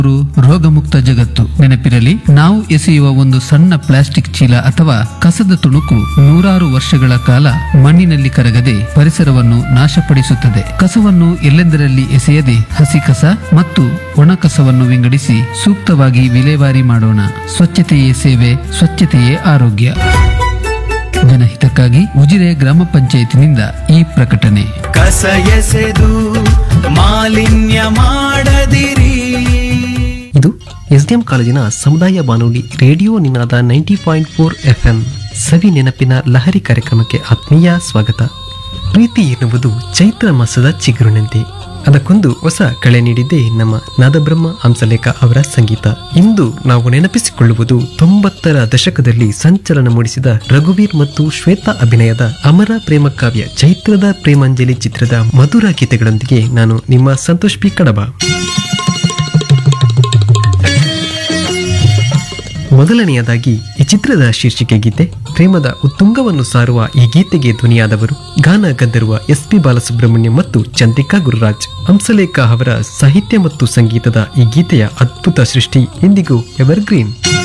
ರು ರೋಗಮುಕ್ತ ಜಗತ್ತು ನೆನಪಿರಲಿ ನಾವು ಎಸೆಯುವ ಒಂದು ಸಣ್ಣ ಪ್ಲಾಸ್ಟಿಕ್ ಚೀಲ ಅಥವಾ ಕಸದ ತುಣುಕು ನೂರಾರು ವರ್ಷಗಳ ಕಾಲ ಮಣ್ಣಿನಲ್ಲಿ ಕರಗದೆ ಪರಿಸರವನ್ನು ನಾಶಪಡಿಸುತ್ತದೆ ಕಸವನ್ನು ಎಲ್ಲೆಂದರಲ್ಲಿ ಎಸೆಯದೆ ಹಸಿ ಕಸ ಮತ್ತು ಒಣ ಕಸವನ್ನು ವಿಂಗಡಿಸಿ ಸೂಕ್ತವಾಗಿ ವಿಲೇವಾರಿ ಮಾಡೋಣ ಸ್ವಚ್ಛತೆಯೇ ಸೇವೆ ಸ್ವಚ್ಛತೆಯೇ ಆರೋಗ್ಯ ಜನಹಿತಕ್ಕಾಗಿ ಉಜಿರೆ ಗ್ರಾಮ ಪಂಚಾಯತಿನಿಂದ ಈ ಪ್ರಕಟಣೆ ಕಸ ಎಸೆದು ಮಾಲಿನ್ಯ ಮಾಡದಿರಿ ಇದು ಎಸ್ಡಿಎಂ ಕಾಲೇಜಿನ ಸಮುದಾಯ ಬಾನುಲಿ radio Ninada ninety point four F M ಸವಿ ನೆನಪಿನ ಲಹರಿ ಕಾರ್ಯಕ್ರಮಕ್ಕೆ ಆತ್ಮೀಯ ಸ್ವಾಗತ ಪ್ರೀತಿ ಎನ್ನುವುದು ಚೈತ್ರ ಮಾಸದ ಚಿಗುರಿನಂತೆ ಅದಕ್ಕೊಂದು ಹೊಸ ಕಳೆ ನೀಡಿದ್ದೇ ನಮ್ಮ ನಾದಬ್ರಹ್ಮ ಹಂಸಲೇಖ ಅವರ ಸಂಗೀತ ಇಂದು ನಾವು ನೆನಪಿಸಿಕೊಳ್ಳುವುದು ತೊಂಬತ್ತರ ದಶಕದಲ್ಲಿ ಸಂಚಲನ ಮೂಡಿಸಿದ ರಘುವೀರ್ ಮತ್ತು ಶ್ವೇತಾ ಅಭಿನಯದ ಅಮರ ಪ್ರೇಮ ಕಾವ್ಯ ಚೈತ್ರದ ಪ್ರೇಮಾಂಜಲಿ ಚಿತ್ರದ ಮಧುರ ಗೀತೆಗಳೊಂದಿಗೆ ನಾನು ನಿಮ್ಮ ಸಂತೋಷ್ ಪಿ ಕಡಬ ಮೊದಲನೆಯದಾಗಿ ಈ ಚಿತ್ರದ ಶೀರ್ಷಿಕೆ ಗೀತೆ ಪ್ರೇಮದ ಉತ್ತುಂಗವನ್ನು ಸಾರುವ ಈ ಗೀತೆಗೆ ಧ್ವನಿಯಾದವರು ಗಾನ ಗಂಧರ್ವ ಎಸ್ ಪಿ ಬಾಲಸುಬ್ರಹ್ಮಣ್ಯ ಮತ್ತು ಚಂದ್ರಿಕಾ ಗುರುರಾಜ್ ಹಂಸಲೇಖ ಅವರ ಸಾಹಿತ್ಯ ಮತ್ತು ಸಂಗೀತದ ಈ ಗೀತೆಯ ಅದ್ಭುತ ಸೃಷ್ಟಿ ಇಂದಿಗೂ ಎವರ್ಗ್ರೀನ್